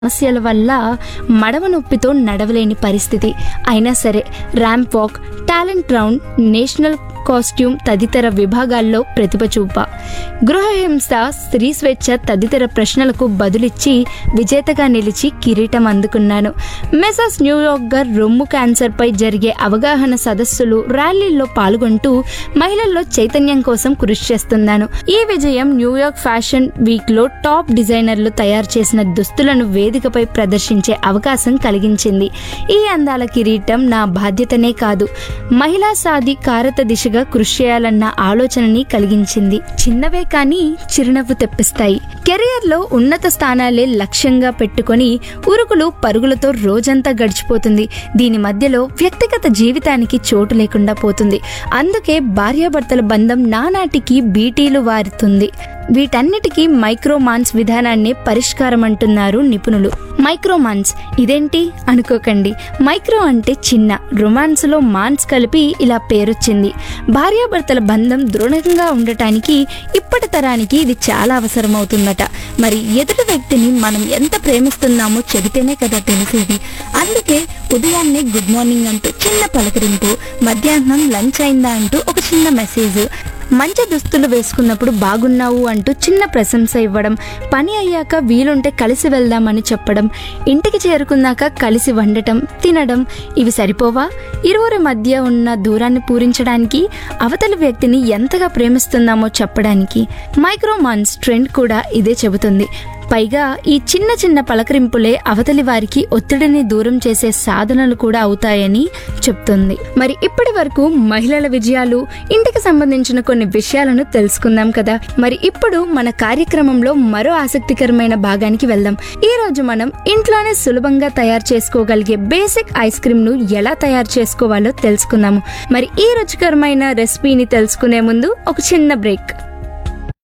సమస్యల వల్ల మడమ నొప్పితో నడవలేని పరిస్థితి అయినా సరే ramp walk talent round national costume తదితర విభాగాల్లో ప్రతిభ చూప గృహహింస స్త్రీ స్వేచ్ఛ తదితర ప్రశ్నలకు బదులిచ్చి విజేతగా నిలిచి కిరీటం అందుకున్నాను మెసస్ న్యూయార్కర్ రొమ్ము క్యాన్సర్పై జరిగే అవగాహన సదస్సులు ర్యాలీల్లో పాల్గొంటూ మహిళల్లో చైతన్యం కోసం కృషి చేస్తున్నాను ఈ విజయం న్యూయార్క్ ఫ్యాషన్ వీక్ లో టాప్ డిజైనర్లు తయారు చేసిన దుస్తులను వేదికపై ప్రదర్శించే అవకాశం కలిగించింది ఈ అందాల కిరీటం నా బాధ్యతనే కాదు మహిళా సాధికారత దిశగా కృషి చేయాలన్న ఆలోచనని కలిగించింది చిన్నవే కానీ చిరునవ్వు తెప్పిస్తాయి కెరియర్ లో ఉన్నత స్థానాలే లక్ష్యంగా పెట్టుకొని ఉరుకులు పరుగులతో రోజంతా గడిచిపోతుంది దీని మధ్యలో వ్యక్తిగత జీవితానికి చోటు లేకుండా పోతుంది అందుకే భార్యాభర్తల బంధం నానాటికి బీటీలు వారుతుంది వీటన్నిటికీ మైక్రోమాన్స్ విధానాన్ని పరిష్కారం అంటున్నారు నిపుణులు మైక్రోమాన్స్ ఇదేంటి అనుకోకండి మైక్రో అంటే చిన్న రొమాన్స్లో మాన్స్ కలిపి ఇలా పేరొచ్చింది భార్యాభర్తల బంధం దృఢంగా ఉండటానికి ఇప్పటి తరానికి ఇది చాలా అవసరమవుతుందట మరి ఎదుటి వ్యక్తిని మనం ఎంత ప్రేమిస్తున్నామో చెబితేనే కదా తెలిసేది అందుకే ఉదయాన్నే గుడ్ మార్నింగ్ అంటూ చిన్న పలకరింపు మధ్యాహ్నం లంచ్ అయిందా అంటూ ఒక చిన్న మెసేజ్ మంచి దుస్తులు వేసుకున్నప్పుడు బాగున్నావు అంటూ చిన్న ప్రశంస ఇవ్వడం పని అయ్యాక వీలుంటే కలిసి వెళ్దామని చెప్పడం ఇంటికి చేరుకున్నాక కలిసి వండటం తినడం ఇవి సరిపోవా ఇరువురి మధ్య ఉన్న దూరాన్ని పూరించడానికి అవతలి వ్యక్తిని ఎంతగా ప్రేమిస్తున్నామో చెప్పడానికి మైక్రోమాన్స్ ట్రెండ్ కూడా ఇదే చెబుతుంది పైగా ఈ చిన్న చిన్న పలకరింపులే అవతలి వారికి ఒత్తిడిని దూరం చేసే సాధనలు కూడా అవుతాయని చెప్తుంది మరి ఇప్పటి వరకు మహిళల విజయాలు ఇంటికి సంబంధించిన కొన్ని విషయాలను తెలుసుకుందాం కదా మరి ఇప్పుడు మన కార్యక్రమంలో మరో ఆసక్తికరమైన భాగానికి వెళ్దాం ఈ రోజు మనం ఇంట్లోనే సులభంగా తయారు చేసుకోగలిగే బేసిక్ ఐస్ క్రీమ్ ను ఎలా తయారు చేసుకోవాలో తెలుసుకుందాము మరి ఈ రుచికరమైన రెసిపీని తెలుసుకునే ముందు ఒక చిన్న బ్రేక్